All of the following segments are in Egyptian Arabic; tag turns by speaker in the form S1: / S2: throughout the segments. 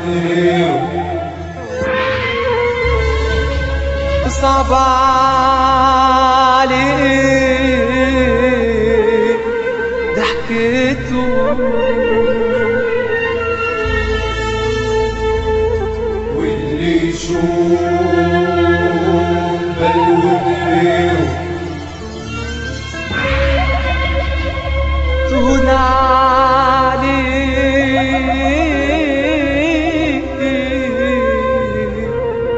S1: وغيره
S2: صعب عليك ضحكته
S1: واللي يشوف بلوة غيره
S2: تهون عليك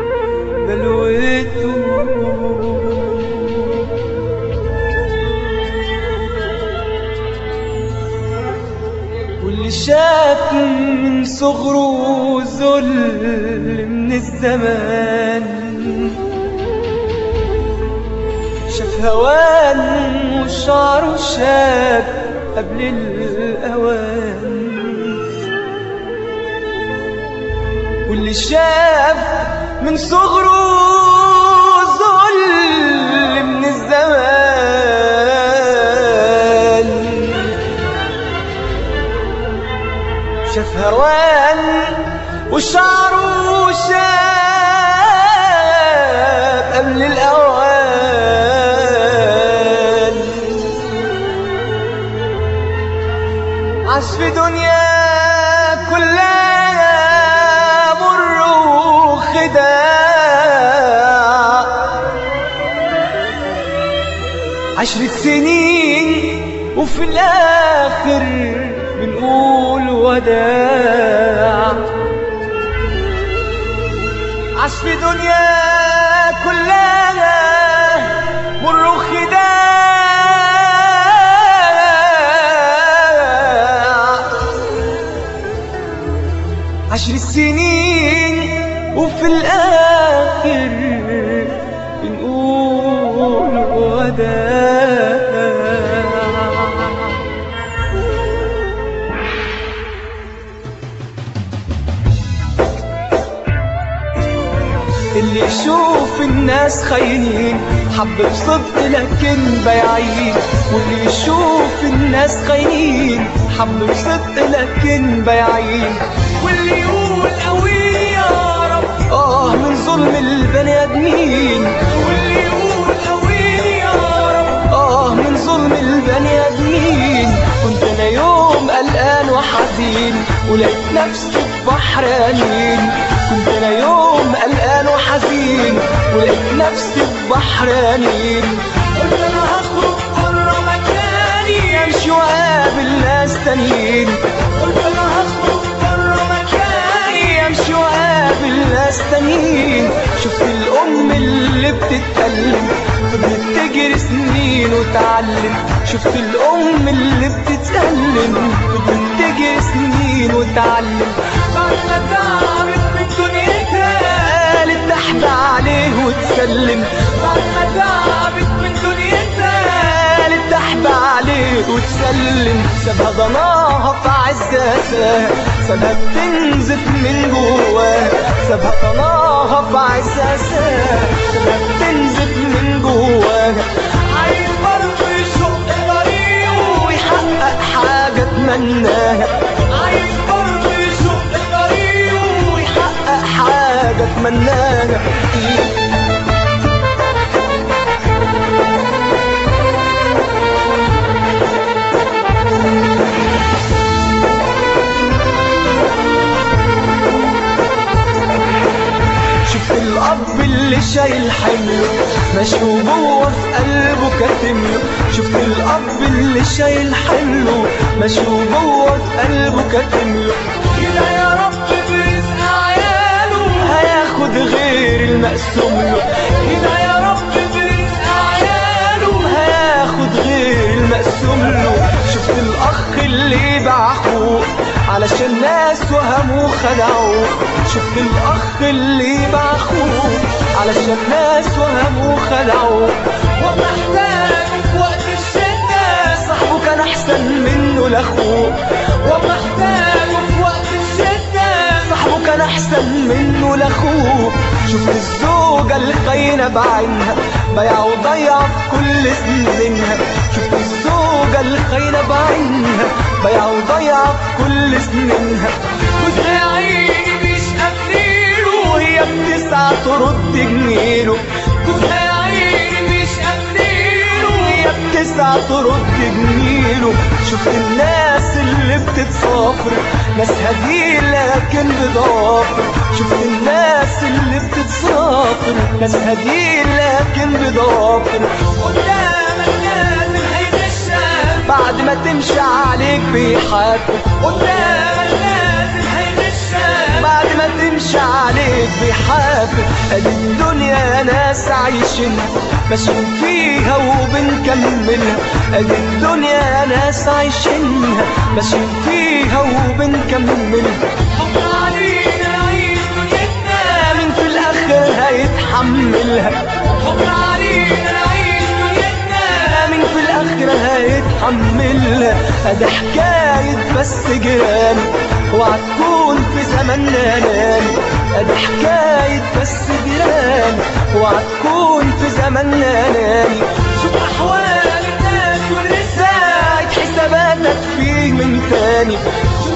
S2: بلوته واللي شاف من صغره ذل من الزمان شاف هوان وشعره شاب قبل الأوان واللي شاف من صغره ذل من الزمان شاف هوان وشعره شاب قبل الأوان عاش في دنيا كلها مر وخداع عشر سنين وفي الآخر بنقول وداع عاش في دنيا كلها مر وخداع عشر سنين وفي الآخر بنقول وداع اللي يشوف الناس خاينين حب بصدق لكن بايعين واللي يشوف الناس خاينين حب بصدق لكن بايعين واللي يقول قوي يا رب اه من ظلم البني ادمين واللي يقول قوي يا رب اه من ظلم البني ادمين كنت انا يوم قلقان وحزين ولقيت نفسي في بحر انين كنت انا يوم قلقان وحزين ولقيت نفسي في بحر انين قلت انا هخرج بره مكاني امشي واقابل ناس تانيين قلت انا هخرج بره مكاني امشي واقابل ناس تانيين شفت الام اللي بتتكلم فضلت تجري سنين وتعلم شفت الام اللي بتتكلم فضلت تجري سنين وتعلم بعد ما تعبت من دنيتها قالت تحت عليه وتسلم بعد ما تعبت من دنيتها قالت تحت عليه وتسلم سابها ضناها في عزازها سابها بتنزف من جواها سابها ضناها في عزازها سابها بتنزف من جواها عايز برضه يشق طريقه ويحقق حاجة اتمناها عايز برضه يشق طريقه ويحقق حاجة اتمناها شفت الأب اللي شايل حمله ماشي وجوه في قلبه كاتمله شفت الأب اللي شايل حمله ماشي وجوه في قلبه كاتمله كده يا رب برزق عياله هياخد غير المقسوم له كده يا رب برزق عياله هياخد غير المقسوم له شفت الأخ اللي باع أخوه علشان ناس وهموا خدعوه شفت الأخ اللي باع أخوه علشان ناس وهموا خدعوه ومحتاج في وقت الشدة صاحبه كان أحسن منه لأخوه ومحتاج في وقت الشدة صاحبه كان أحسن منه لأخوه شفت الزوجة الخاينة بعينها بيع وضيع في كل سنينها شفت الزوجة الخاينة بعينها بيع وضيع في كل سنينها وازاي عيني بتسعى ترد جميله جوزها يا عيني مش قادرينه هي بتسعى ترد جميله شفت الناس اللي بتتسافر ناس هدي لكن بضافر شفت الناس اللي بتتسافر ناس هدي لكن بضافر قدامك نازل هيغشك بعد ما تمشي عليك بيحاسب قدامك نازل هيغشك بعد ما تمشي عليك بيحاسب ادي الدنيا ناس عايشينها ماشيين فيها وبنكملها ادي الدنيا ناس عايشينها ماشيين فيها وبنكملها حب علينا نعيش دنيتنا مين في الاخر هيتحملها حب علينا نعيش دنيتنا مين في الاخر هيتحملها ادي حكايه بس جيراني اوعى تكون في زماننا ناني ادي حكايه بس جيراني اوعى تكون في زماننا ناني شوف احوال الناس والرزاق حساباتك فيه من تاني